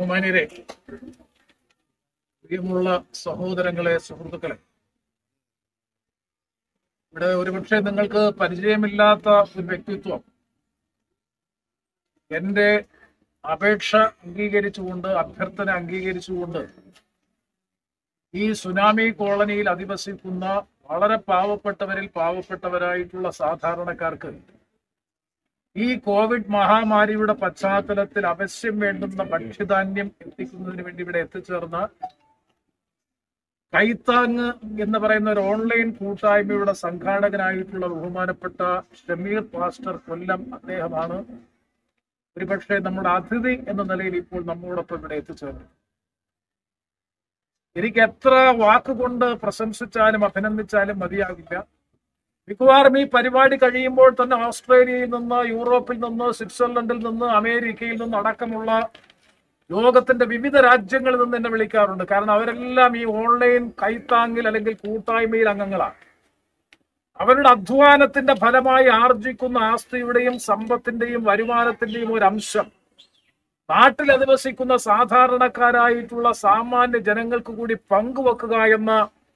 ബഹുമാനിയരെ പ്രിയമുള്ള സഹോദരങ്ങളെ സുഹൃത്തുക്കളെ ഇവിടെ ഒരുപക്ഷെ നിങ്ങൾക്ക് പരിചയമില്ലാത്ത ഒരു വ്യക്തിത്വം എന്റെ അപേക്ഷ അംഗീകരിച്ചുകൊണ്ട് അഭ്യർത്ഥന അംഗീകരിച്ചുകൊണ്ട് ഈ സുനാമി കോളനിയിൽ അധിവസിക്കുന്ന വളരെ പാവപ്പെട്ടവരിൽ പാവപ്പെട്ടവരായിട്ടുള്ള സാധാരണക്കാർക്ക് ഈ കോവിഡ് മഹാമാരിയുടെ പശ്ചാത്തലത്തിൽ അവശ്യം വേണ്ടുന്ന ഭക്ഷ്യധാന്യം എത്തിക്കുന്നതിന് വേണ്ടി ഇവിടെ എത്തിച്ചേർന്ന കൈത്താങ് എന്ന് പറയുന്ന ഒരു ഓൺലൈൻ കൂട്ടായ്മയുടെ സംഘാടകനായിട്ടുള്ള ബഹുമാനപ്പെട്ട ഷമീർ പാസ്റ്റർ കൊല്ലം അദ്ദേഹമാണ് ഒരുപക്ഷെ നമ്മുടെ അതിഥി എന്ന നിലയിൽ ഇപ്പോൾ നമ്മോടൊപ്പം ഇവിടെ എത്തിച്ചേർന്നു എനിക്ക് എത്ര വാക്കുകൊണ്ട് പ്രശംസിച്ചാലും അഭിനന്ദിച്ചാലും മതിയാകില്ല മിക്കവാറും ഈ പരിപാടി കഴിയുമ്പോൾ തന്നെ ഓസ്ട്രേലിയയിൽ നിന്ന് യൂറോപ്പിൽ നിന്ന് സ്വിറ്റ്സർലൻഡിൽ നിന്ന് അമേരിക്കയിൽ നിന്ന് അടക്കമുള്ള ലോകത്തിന്റെ വിവിധ രാജ്യങ്ങളിൽ നിന്ന് എന്നെ വിളിക്കാറുണ്ട് കാരണം അവരെല്ലാം ഈ ഓൺലൈൻ കൈത്താങ്ങിൽ അല്ലെങ്കിൽ കൂട്ടായ്മയിൽ അംഗങ്ങളാണ് അവരുടെ അധ്വാനത്തിന്റെ ഫലമായി ആർജിക്കുന്ന ആസ്തിയുടെയും സമ്പത്തിന്റെയും വരുമാനത്തിന്റെയും ഒരു അംശം നാട്ടിൽ അധിവസിക്കുന്ന സാധാരണക്കാരായിട്ടുള്ള സാമാന്യ ജനങ്ങൾക്ക് കൂടി പങ്കുവെക്കുക എന്ന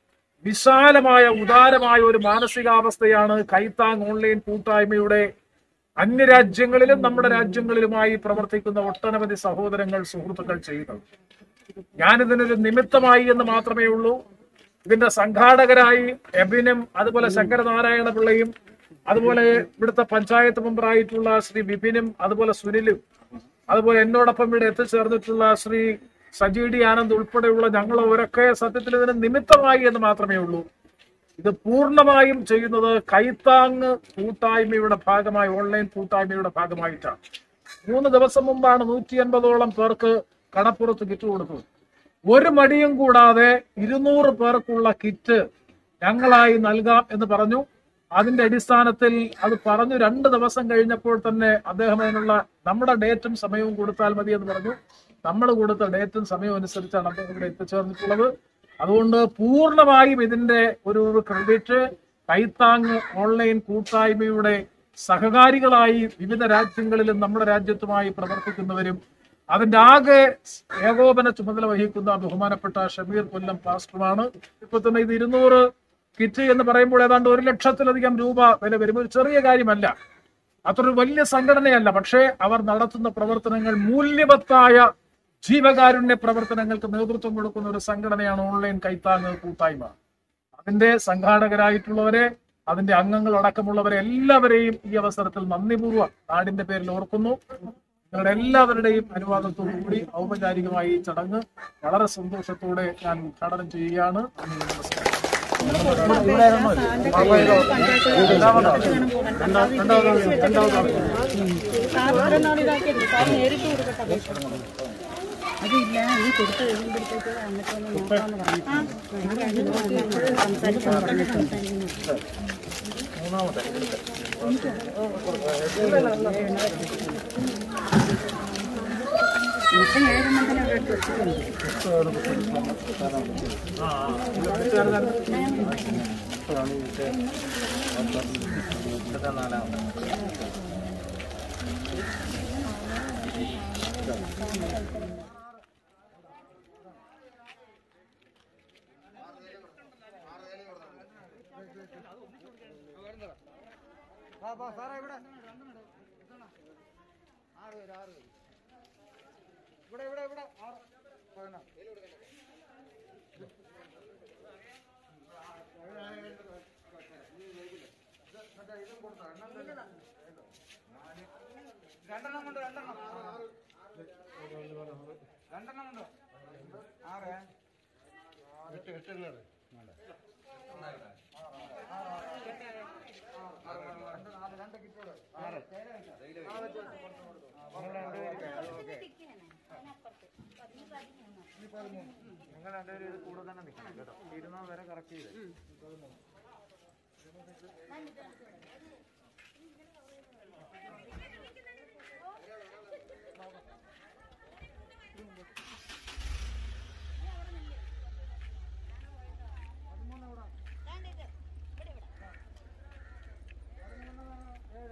വിശാലമായ ഉദാരമായ ഒരു മാനസികാവസ്ഥയാണ് കൈത്താങ് ഓൺലൈൻ കൂട്ടായ്മയുടെ അന്യരാജ്യങ്ങളിലും നമ്മുടെ രാജ്യങ്ങളിലുമായി പ്രവർത്തിക്കുന്ന ഒട്ടനവധി സഹോദരങ്ങൾ സുഹൃത്തുക്കൾ ചെയ്യുന്നത് ഞാനിതിനൊരു നിമിത്തമായി എന്ന് മാത്രമേ ഉള്ളൂ ഇതിന്റെ സംഘാടകരായി എബിനും അതുപോലെ ശങ്കരനാരായണ പിള്ളയും അതുപോലെ ഇവിടുത്തെ പഞ്ചായത്ത് മെമ്പറായിട്ടുള്ള ശ്രീ വിപിനും അതുപോലെ സുനിലും അതുപോലെ എന്നോടൊപ്പം ഇവിടെ എത്തിച്ചേർന്നിട്ടുള്ള ശ്രീ സജി ഡി ആനന്ദ് ഉൾപ്പെടെയുള്ള ഞങ്ങളവരൊക്കെ സത്യത്തിൽ ഇതിന് നിമിത്തമായി എന്ന് മാത്രമേ ഉള്ളൂ ഇത് പൂർണ്ണമായും ചെയ്യുന്നത് കൈത്താങ് കൂട്ടായ്മയുടെ ഭാഗമായി ഓൺലൈൻ കൂട്ടായ്മയുടെ ഭാഗമായിട്ടാണ് മൂന്ന് ദിവസം മുമ്പാണ് നൂറ്റി അൻപതോളം പേർക്ക് കടപ്പുറത്ത് കിറ്റ് കൊടുത്തത് ഒരു മടിയും കൂടാതെ ഇരുന്നൂറ് പേർക്കുള്ള കിറ്റ് ഞങ്ങളായി നൽകാം എന്ന് പറഞ്ഞു അതിന്റെ അടിസ്ഥാനത്തിൽ അത് പറഞ്ഞു രണ്ട് ദിവസം കഴിഞ്ഞപ്പോൾ തന്നെ അദ്ദേഹം അതിനുള്ള നമ്മുടെ ഡേറ്റും സമയവും കൊടുത്താൽ മതി എന്ന് പറഞ്ഞു നമ്മൾ കൊടുത്ത ഡേറ്റും സമയവും അനുസരിച്ചാണ് അദ്ദേഹം ഇവിടെ എത്തിച്ചേർന്നിട്ടുള്ളത് അതുകൊണ്ട് പൂർണ്ണമായും ഇതിന്റെ ഒരു ക്രെഡിറ്റ് കൈത്താങ് ഓൺലൈൻ കൂട്ടായ്മയുടെ സഹകാരികളായി വിവിധ രാജ്യങ്ങളിലും നമ്മുടെ രാജ്യത്തുമായി പ്രവർത്തിക്കുന്നവരും അതിന്റെ ആകെ ഏകോപന ചുമതല വഹിക്കുന്ന ബഹുമാനപ്പെട്ട ഷമീർ കൊല്ലം പാസ്റ്ററുമാണ് ഇപ്പൊ തന്നെ ഇത് ഇരുന്നൂറ് കിറ്റ് എന്ന് പറയുമ്പോൾ ഏതാണ്ട് ഒരു ലക്ഷത്തിലധികം രൂപ വില വരും ഒരു ചെറിയ കാര്യമല്ല അതൊരു വലിയ സംഘടനയല്ല പക്ഷേ അവർ നടത്തുന്ന പ്രവർത്തനങ്ങൾ മൂല്യവത്തായ ജീവകാരുണ്യ പ്രവർത്തനങ്ങൾക്ക് നേതൃത്വം കൊടുക്കുന്ന ഒരു സംഘടനയാണ് ഓൺലൈൻ കൈത്താങ് കൂട്ടായ്മ അതിന്റെ സംഘാടകരായിട്ടുള്ളവരെ അതിന്റെ അംഗങ്ങൾ അടക്കമുള്ളവരെ എല്ലാവരെയും ഈ അവസരത്തിൽ നന്ദിപൂർവ്വം നാടിന്റെ പേരിൽ ഓർക്കുന്നു നിങ്ങളുടെ എല്ലാവരുടെയും അനുവാദത്തോടു കൂടി ഔപചാരികമായി ഈ ചടങ്ങ് വളരെ സന്തോഷത്തോടെ ഞാൻ ഉദ്ഘാടനം ചെയ്യുകയാണ് നന്ദി, നമസ്കാരം അതില്ല നീ കൊടുത്തു കഴിയുമ്പോഴത്തേക്ക് എന്നിട്ടൊന്ന് നോക്കാന്ന് പറഞ്ഞു സംസാരിക്കാൻ പറഞ്ഞിട്ടുണ്ട് മൂന്നാമത്തെ ഇപ്പം ഏഴെണ്ണത്തിന് അവിടെ എടുത്ത് വെച്ചിട്ടുണ്ട്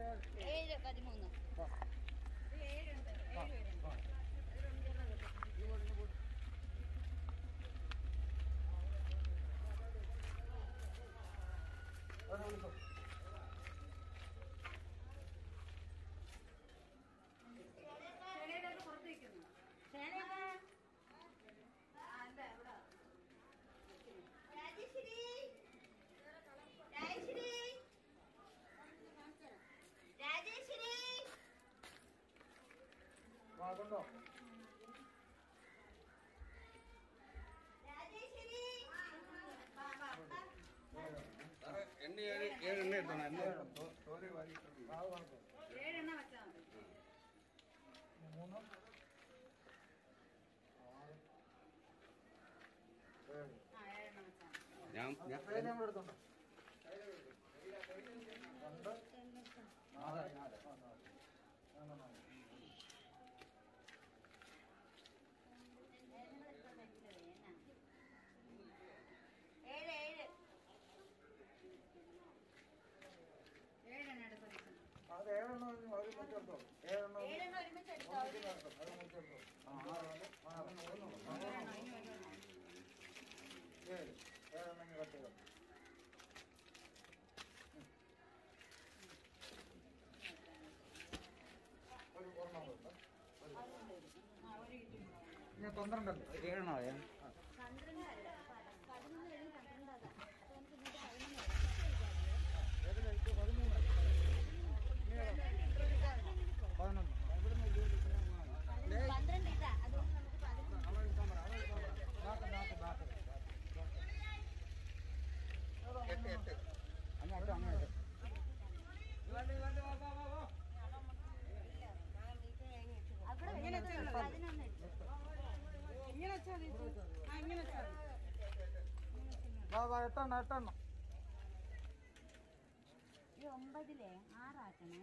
ഏഴ് പതിമൂന്ന് രാജേശ്വരി രാജേശ്വരി രാജേശ്വരി വാഗുണ്ടോ രാജേശ്വരി വാ, വാ, വാ. എണ്ണ ഏഴ് ഏഴ് എണ്ണ ഇട്ടണം എണ്ണ വാഗ് വാഗ് ഏഴെണ്ണം വെച്ചാൽ മതി മൂന്ന് ആറ് ഏഴ് ആ ഏഴെണ്ണം വെച്ചാൽ മതി ഞാൻ ഞാൻ പേര് നമ്മൾ എടുത്തോണ്ട് രണ്ട് നാല് നാല് ആ, നാല്. മൂന്ന് നാല്. ഏഴ് ഏഴ് ഏഴെണ്ണം എടുത്ത് വെക്കണം അത് ഏഴെണ്ണം ഒരു ഒരു മുറിച്ചെടുത്തോ ഏഴെണ്ണം ഒരു- ഏഴെണ്ണം ഒരുമിച്ച് എടുത്തോ ഒന്നിച്ച് ചേർത്തോ. അത് മുറിച്ചെടുത്തോ. ആ, ആറ്, ആറ്, ഒന്ന്, ഒന്ന്, ഏഴ് ഏഴെണ്ണം ഇങ്ങ് കട്ട് ചെയ്തോ. ഒരു ഒരെണ്ണം കൊടുത്തോ. ഇനി പന്ത്രണ്ടല്ലേ ഏഴെണ്ണോ പന്ത്രണ്ടല്ല പതിനൊന്ന് ഏഴ് പന്ത്രണ്ടതാ അപ്പൊ നമുക്ക് ഇങ്ങോട്ട് പതിനൊന്ന് ഏതിനാ ഇപ്പൊ പതിമൂന്ന് പതിനൊന്ന് പന്ത്രണ്ട് ഇതാ അതുകൊണ്ട് നമുക്ക് പതിനൊന്ന് നാക്ക് നാക്ക് നാക്ക് എട്ട് എട്ട് അങ്ങോട്ട് അങ്ങോട്ട് അവിടെ വെച്ചത് പതിനൊന്ന് ഇട്ടു ഇങ്ങനെ വെച്ചാൽ മതി ആ ഇങ്ങനെ വെച്ചാൽ മതി വാ വാ എട്ടെണ്ണം എട്ടെണ്ണം ഈ ഒമ്പതിലെ ആറാക്കണേ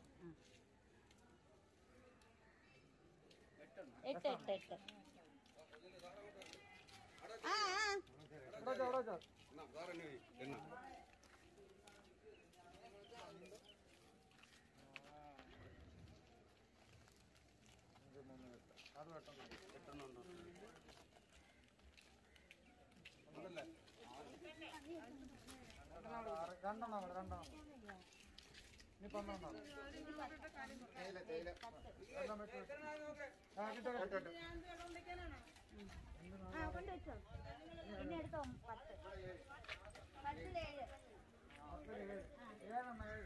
എട്ട് എട്ട് എട്ട് ആ ആ ഇവിടെ വെച്ചോ, ഇവിടെ വെച്ചോ. എന്നാ വേറെ എണ്ണ ഒഴി. എണ്ണ അഞ്ച് മൂന്ന് എട്ട് അത് എട്ടെണ്ണം എട്ടെണ്ണം ഉണ്ടോ ഉണ്ടല്ലേ ആറ് രണ്ടെണ്ണം അവിടെ രണ്ടെണ്ണം ഇനി പന്ത്രണ്ടെണ്ണം തേയില തേയില എണ്ണം വെച്ച് ആ കിട്ടോ കിട്ടോ കിട്ടോ ആ കൊണ്ടുവച്ചോ പിന്നെ എടുത്തോ പത്ത് പത്തിലേഴ് പത്തിൽ ഏഴ് ഏഴെണ്ണം ഏഴ്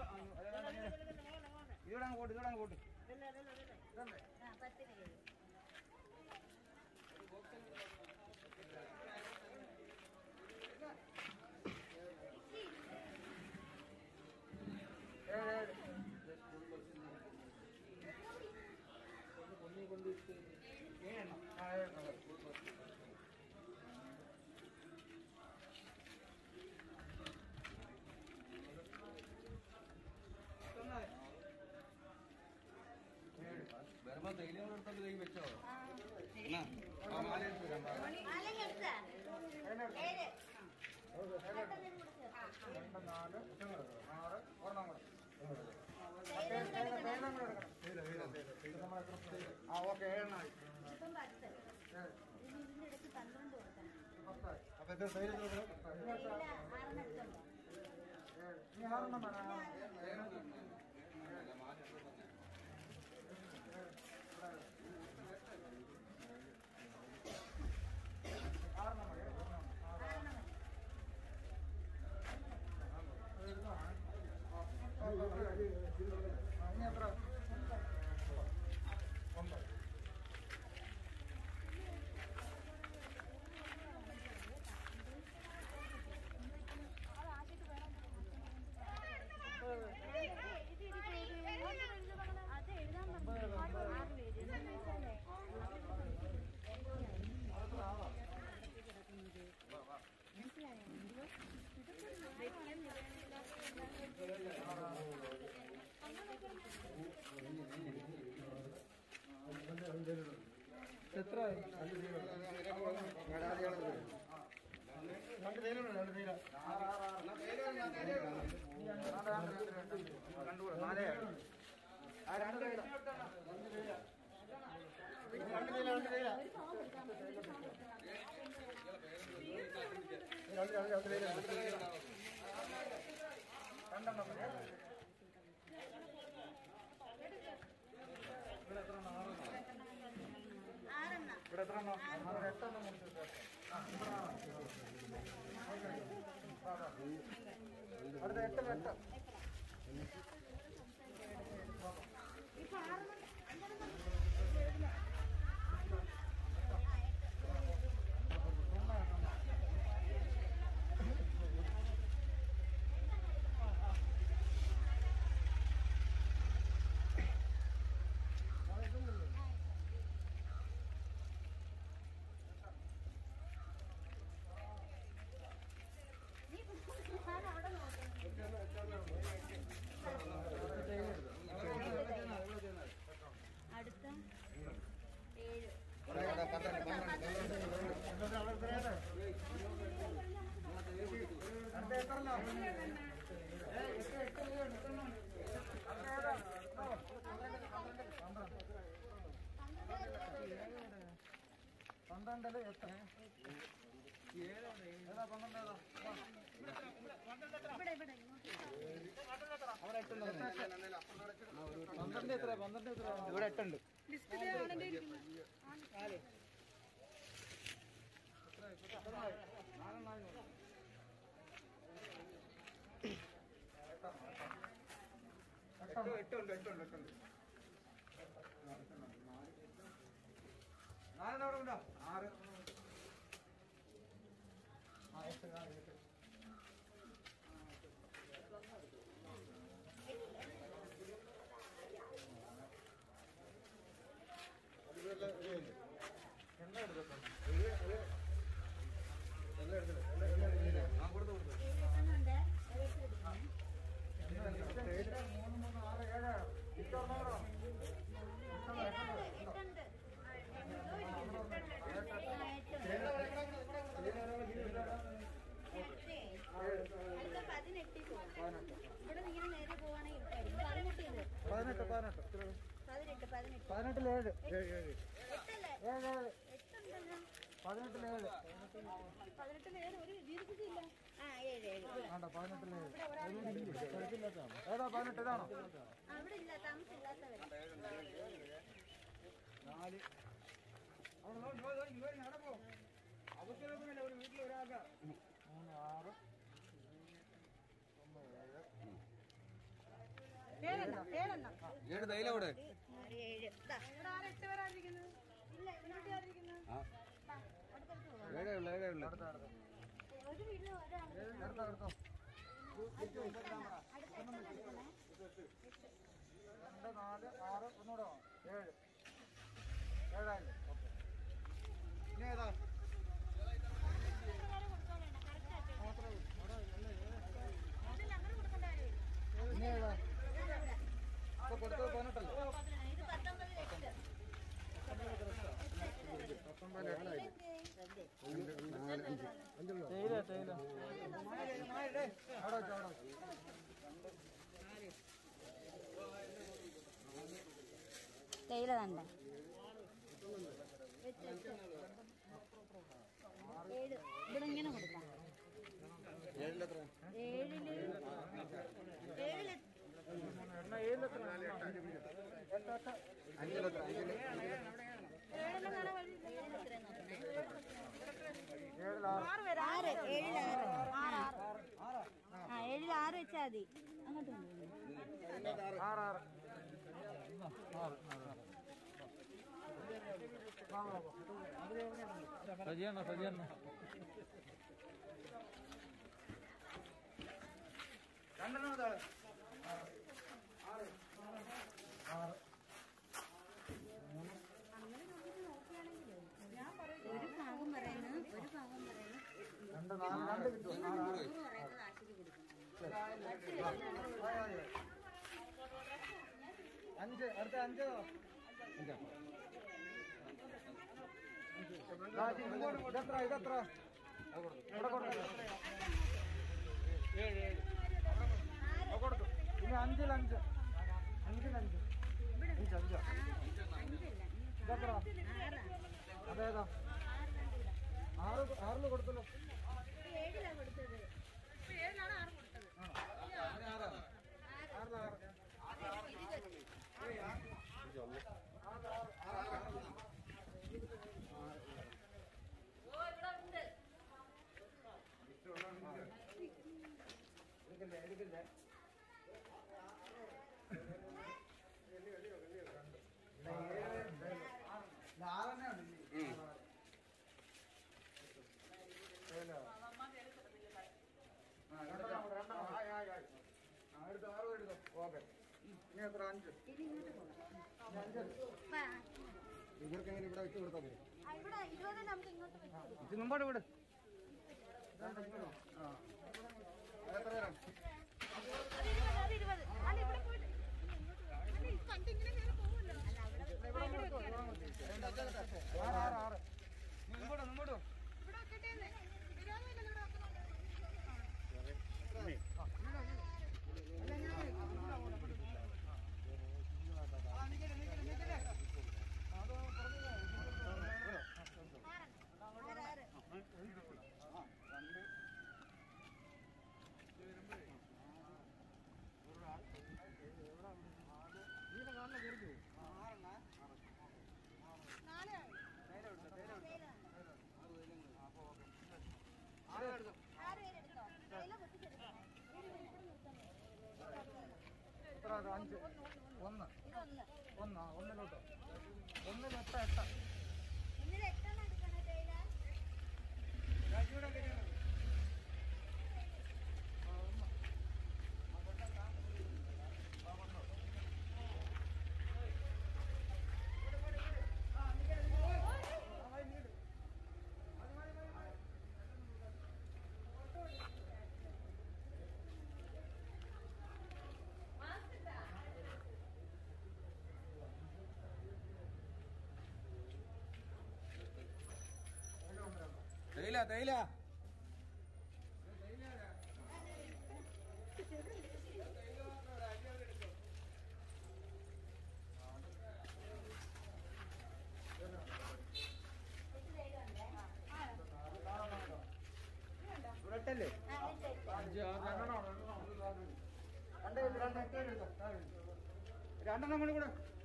ഇവിടെ അങ്ങ് പോട്ട് ഇവിടെ അങ്ങ് പോട്ട് ഇതല്ലേ ആ പത്തിലേഴ് ഏഴ് ഏഴ് ഏഴെണ്ണം ആ ഏഴെണ്ണം ഏഴ് വരുമ്പോ തേയില കൂടെ എടുത്തോണ്ട് കൈ വെച്ചോ എന്നാ ആ മാല എടുത്ത് വരാം വാ. മാലങ്ങ എടുത്താ അതിനെടുത്ത് ഏഴ് അതിനെടുത്ത് രണ്ട് നാല് ആറ് ഒരെണ്ണം കൂടെ തേയില കൂടെ എടുക്കണം. തേയിലും കൂടെ എടുക്കണം ഇത് നമ്മൾ എത്ര തേയില? ആ ഓക്കെ ഏഴെണ്ണമായി ഇപ്പം പത്ത് ഏഴ് ഇനി ഇതിന്റെ ഇടയ്ക്ക് പന്ത്രണ്ട് കൊടുക്കണം പത്തായി അപ്പൊ ഇത് തേയില തേയില ആറെണ്ണം എടുത്തുണ്ടോ ഏഴ് ഇനി ആറെണ്ണം വേണം അല്ല, മാല എടുത്ത് തന്നെ. ആറെണ്ണം മതി ഒരെണ്ണം. ആറ്. ആറെണ്ണം മതി എഴുതുന്നോ? ആ, ആ, ഇനി എത്ര ഒമ്പത് അത് എഴുതാൻ പറഞ്ഞു ആറ് പേര് എന്താന്ന് വെച്ചാലേ എത്ര രണ്ട് തേയില ഉണ്ട്, രണ്ട് തേയില ആറ് ആറ് ആറ് എന്നാ തേയില ഞാൻ തേയില എടുക്കാം. ഇനി രണ്ട് രണ്ട് രണ്ട് രണ്ട് രണ്ട് കണ്ടുകൂടാ നാലേ ആ രണ്ട് തേയില രണ്ട് തേയില രണ്ട് തേയില രണ്ട് തേയില രണ്ട് രണ്ട് രണ്ട് തേയില രണ്ട് തേയില രണ്ടെണ്ണം മതി. ഇവിടെ എത്ര എണ്ണം? ആറെണ്ണം. ആറെണ്ണം ഇവിടെ എത്ര എണ്ണം അത് എട്ടെണ്ണം മുറിച്ച് അടുത്ത എട്ട് എട്ട് അടുത്ത ഏഴ് അടുത്ത എത്ര എണ്ണം പന്ത്രണ്ടില് എട്ട് ഏതാ പന്ത്രണ്ട് ഏതാ ഇവിടെ ഇവിടെ ഇങ്ങോട്ട് പന്ത്രണ്ട് എത്ര പന്ത്രണ്ട് എത്ര ഇവിടെ എട്ടുണ്ട് എട്ടുണ്ട് എട്ടുണ്ട് എട്ടുണ്ട് നാലെണ്ണം അവിടെ ഉണ്ടോ ആറ് ആ കൊടുത്തു കൊടുത്തു എഴുതുന്നുണ്ട് ഏഴ് എടുക്കണം മൂന്ന് മൂന്ന് ആറ് ഏഴ് ഇട്ടൊന്നൂറോ എട്ടുണ്ട് ആ, എന്തോ ഇരിക്കുന്നു. ആ, എട്ടുണ്ട്. എട്ട്. അടുത്ത പതിനെട്ടിൽ പോകും ഇവിടെ ഇങ്ങനെ നേരെ പോവാണെങ്കിൽ പതിനെട്ട് ഇത് പതിനെട്ട് പതിനെട്ട് പതിനെട്ട് പതിനെട്ട് പതിനെട്ടിൽ ഏഴ് ഏഴ് ഏഴ് എട്ടല്ലേ ഏഴ് ഏഴ് എട്ടുണ്ടല്ലോ പതിനെട്ടിൽ ഏഴ് പതിനെട്ടിൽ ഏഴ് ഒരു ദീർഘിച്ചില്ല ആ ഏഴ് ഏഴ് വേണ്ട പതിനെട്ടിൽ ഏഴ് ഏതാ പതിനെട്ട് ഇതാണോ അവിടെ ഇല്ല താമസമില്ലാത്തവർ നാല് അവിടെ നോക്കി നോക്കി നോക്കി നോക്കി നടപ്പോ അവസരമൊന്നുമില്ല ഒരു വീട്ടിൽ ഒരാൾക്ക് മൂന്ന് ആറ് ഏഴെണ്ണം ഏഴെണ്ണം ഏഴ് തൈല അവിടെ ഏഴ് ദാ, ഇവിടെ ആരാ എട്ട് പേരായിരിക്കുന്നത് ഇല്ല ഇവിടെ ആയിരിക്കുന്നത് അടുത്തടുത്ത് പോവാം ഏഴേ ഉള്ളു ഏഴേ ഉള്ളു ഒരു വീട്ടിൽ ഒരാൾ എടുത്തോ എടുത്തോ അടുത്ത എട്ടെണ്ണം എടുക്കണേ രണ്ട് നാല് ആറ് ഒന്നുകൂടെ വേണം. ഏഴ് ഏഴായിരം ഓക്കെ ഇനി ഏതാ ഇതിൽ അങ്ങനെ കൊടുക്കേണ്ട കാര്യമില്ല ഇനി ഏതാ ഇതാ ഇവിടെ. ഇപ്പൊ കൊടുത്തത് പതിനെട്ടല്ലേ ഇത് പത്തൊമ്പത് എട്ട് പത്തൊമ്പത് എട്ടായി തേയില തേയില അവിടെ വെച്ചോ അവിടെ വെച്ചോ. തേയില തണ്ട ഏഴ് ഇവിടെ ഇങ്ങനെ കൊടുക്കാം ഏഴിലെത്ര ഏഴില് ഏഴില് എണ്ണ ഏഴിലെത്ര എട്ട് എട്ട് അഞ്ചിലെത്ര അഞ്ചില് ഏഴിലും കാണാൻ വഴിയില്ല. ഏഴില് എത്രയാ നോക്കണേ? ഏഴിൽ ആറ് ആറ് ഏഴിൽ ആറ് ആറ് ആറ് ആ ഏഴിൽ ആറ് വെച്ചാൽ മതി അങ്ങോട്ട് കൊണ്ടുപോകുന്നു ആറ് ആറ് ആറ് സജിയണ്ണ സജിയണ്ണ രണ്ടെണ്ണം ഇതാ. ആറ് ഒരു ഭാഗം പറയുന്നു ഒരു ഭാഗം പറയുന്നു രണ്ട് നാല് രണ്ട് കിട്ടും ആറ് ആറ് നൂറ് പറയുന്നത് ആശിക്ക് കൊടുക്കുന്നു അഞ്ച് അടുത്ത അഞ്ച് രാജി, ഇങ്ങോട്ട് ഇതെത്ര ഇതെത്ര ഇവിടെ കൊടുത്തു ഏഴ് ഏഴ് അത് കൊടുത്തു ഇനി അഞ്ചിൽ അഞ്ച് അഞ്ചിൽ അഞ്ച് അഞ്ച് അഞ്ച് അഞ്ചല്ല ഇതെത്ര അതേതാ ആറ് ആറില് കൊടുത്തല്ലോ ഏഴിലാണ് കൊടുത്തത് ഏഴിലാണ് ആറ് കൊടുത്തത് ആറില് ആറ് ആറ് ആ, രണ്ടെണ്ണം കൂടെ, രണ്ടെണ്ണം. ആയി, ആയി, ആയി. ആ, എടുത്തോ, ആറും എടുത്തോ. ഓക്കേ. ഇനി എത്ര അഞ്ച് വാ. ഇവർക്ക് എങ്ങനെ ഇവിടെ വെച്ച് കൊടുത്താൽ മതി ആ, ഇവിടെ ഇരുപത് നമുക്ക് ഇങ്ങോട്ട് വെച്ച് കൊടുക്കാം. ഇത് മുമ്പോട്ട് വിട് ആ എത്ര തരാം അത് ഇരുപത്, അത് ഇരുപത്. അല്ല, ഇവിടെ പോയിട്ട്. അല്ല, ഈ കണ്ട് ഇങ്ങനെ കയറി പോവുമല്ലോ. അല്ല, അവിടെ ആ, ഇവിടെ വെക്കാം. ആറ് ആറ് ആറ് നീ മുമ്പോട്ട് മുമ്പോട്ട് വാ. ഇവിടെ വെക്കട്ടെ എന്ന്. വിരോധമില്ലല്ലോ ഇവിടെ വെക്കുന്നത്. ആറ്, ആറ്. നാല് ആയി. ആറ് പേരെടുത്തോ? കയ്യില് പൊട്ടിച്ചെടുക്കണം. ഇവിടെ ഇവിടെ നിർത്തണം. എത്ര അത്? അഞ്ച് ഒന്ന് ഇതൊന്ന്. ഒന്ന് ആ, ഒന്നിലോട്ടോ ഒന്നിൽ എട്ട എട്ട ഒന്നിൽ എട്ടെണ്ണം എടുക്കണം തേയില. തേയില തേയില ഇവിടെ എട്ടല്ലേ ആ, എട്ട്, എട്ട്. അഞ്ച് ആറ് രണ്ടെണ്ണം രണ്ടെണ്ണം രണ്ട് രണ്ട് എട്ട് എടുത്തോ രണ്ടെണ്ണം കൂടി കൂടെ